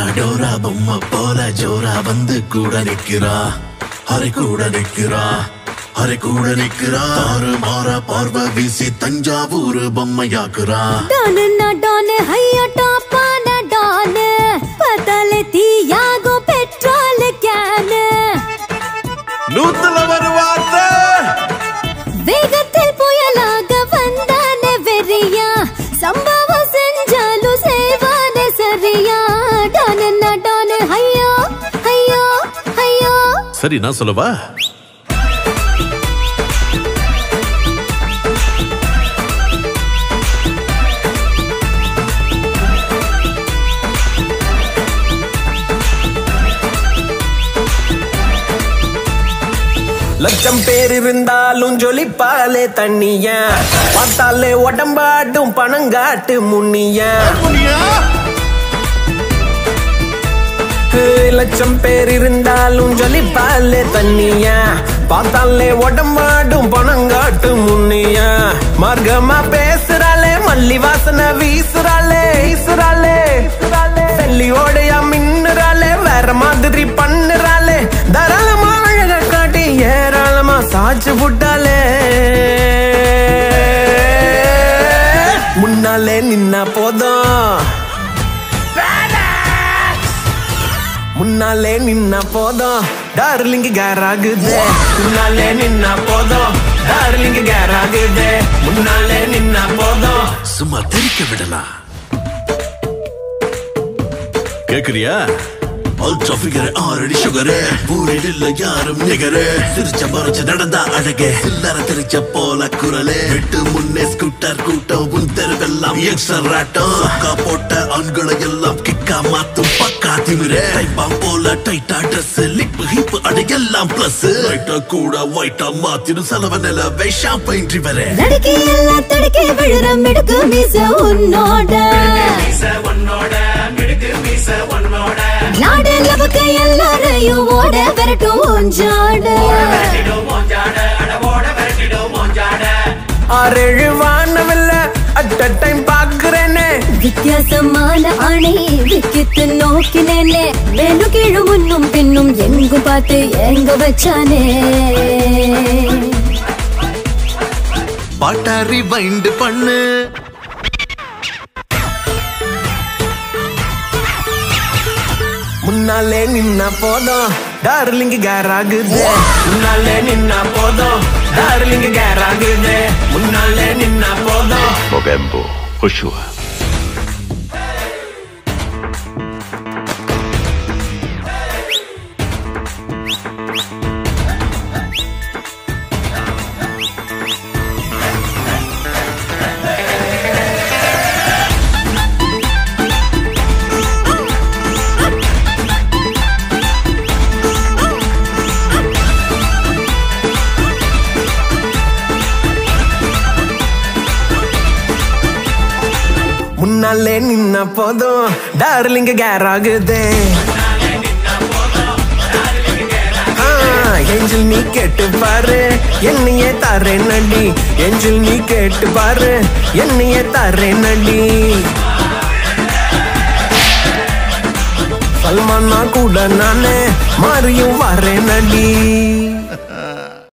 Dora பொம்மை போல ஜோரா வந்து கூட நிக்கிறா அரை கூட நிக்கிறா அரை கூட நிக்கிறா தாறு மாற பார்வை வீசி தஞ்சாவூர் பொம்மையாக்குறா டானு நான் டானு ஹையா டாப்பான டானு பார்த்தாலே தீயாகும் பெட்ரோல் கேனு நூத்துல ஒரு வார்த்தை வேகத்தில் புயலாக வந்தானே வெறியா சம்பவம் செஞ்சாலும் செய்வானே சரியா டானு நான் டானு ஹையோ ஹையோ ஹையோ சரி நான் சொல்லவா லட்சம் பேர் இருந்தாலும் ஜொலிப்பாலே தண்ணியா பார்த்தாலே உடம்பாட்டும் பணங்காட்டு முன்னியா ஏய், லட்சம் பேர் இருந்தாலும் ஜொலிப்பாலே தண்ணியா பார்த்தாலே உடம்பாடும் பணங்காட்டு முன்னியா மார்க்கமா பேசுறாளே மல்லி வாசனை வீசுறாளே வீசுறாளே வெள்ளியோடையா மின்னுறாளே வேற மாதிரி பண்ணுறாளே தாராளமா அழக காட்டி ஏராளமா சாச்சு புட்டாளே முன்னாலே நின்னா போதும் முன்னாலே நின்னா போதும் டார்லிங் கேர் ஆகுது முன்னாலே நின்னா போதும் டார்லிங் கேர் ஆகுது முன்னாலே நின்னா போதும் சும்மா தெரிக்க விடலாம் கேக்குறியா அல்ட்ரா ஃபிகர் ஆறடி சுகரு ஊரில் இல்ல யாரும் நிகரு சிரிச்ச மறைச்சு நடந்தா அழகே சில்லற தெரிச்ச போல குரலே விட்டு முன்னே ஸ்கூட்டர் கூட்டம் உன் தெருவெல்லாம் எக்ஸ்ட்ரா ராட்டம் சொக்கா போட்ட ஆண்களை எல்லாம் கிக்கா மாத்தும் பக்கா திமிரே டைப்பாம் போல டைட்டா ட்ரெஸ் லிப் ஹிப் அடை எல்லாம் பிளஸ் லைட்டா கூட ஒயிட்டா மாத்திடும் செலவ நில வேஷா பயின்றி வரே தடுக்கி எல்லாம் தடுக்கி விழுற மிடுக்கு மீச உன்னோட நாடு லபக்க எல்லாரையும் ஓட விரட்டும் உஞ்சாட ஆறேழு வானவில்ல அட் அ டைம் பாக்குறேனே வித்தியாசமான அணை விக்கித்து நோக்கினேனே மேலும் கீழு முன்னும் பின்னும் எங்கும் பார்த்து எங்க வச்சானே பாட்டா ரிவைண்ட் பண்ணு முன்னாலே நின்னா போதும் டார்லிங் கேர் ஆகுது முன்னாலே நின்னா போதும் டார்லிங் கேர் ஆகுது முன்னாலே நின்னா போதும் Mogembo, Joshua. முன்னாலே நின்னா போதும் டார்லிங் கேர் ஆகுது ஆ, ஏஞ்சல் நீ கேட்டு பாரு என்னையே தரேன் நடி ஏஞ்சல் நீ கேட்டு பாரு என்னையே தரேன் நடி சல்மானா கூட நானே மாறியும் வரேன் நடி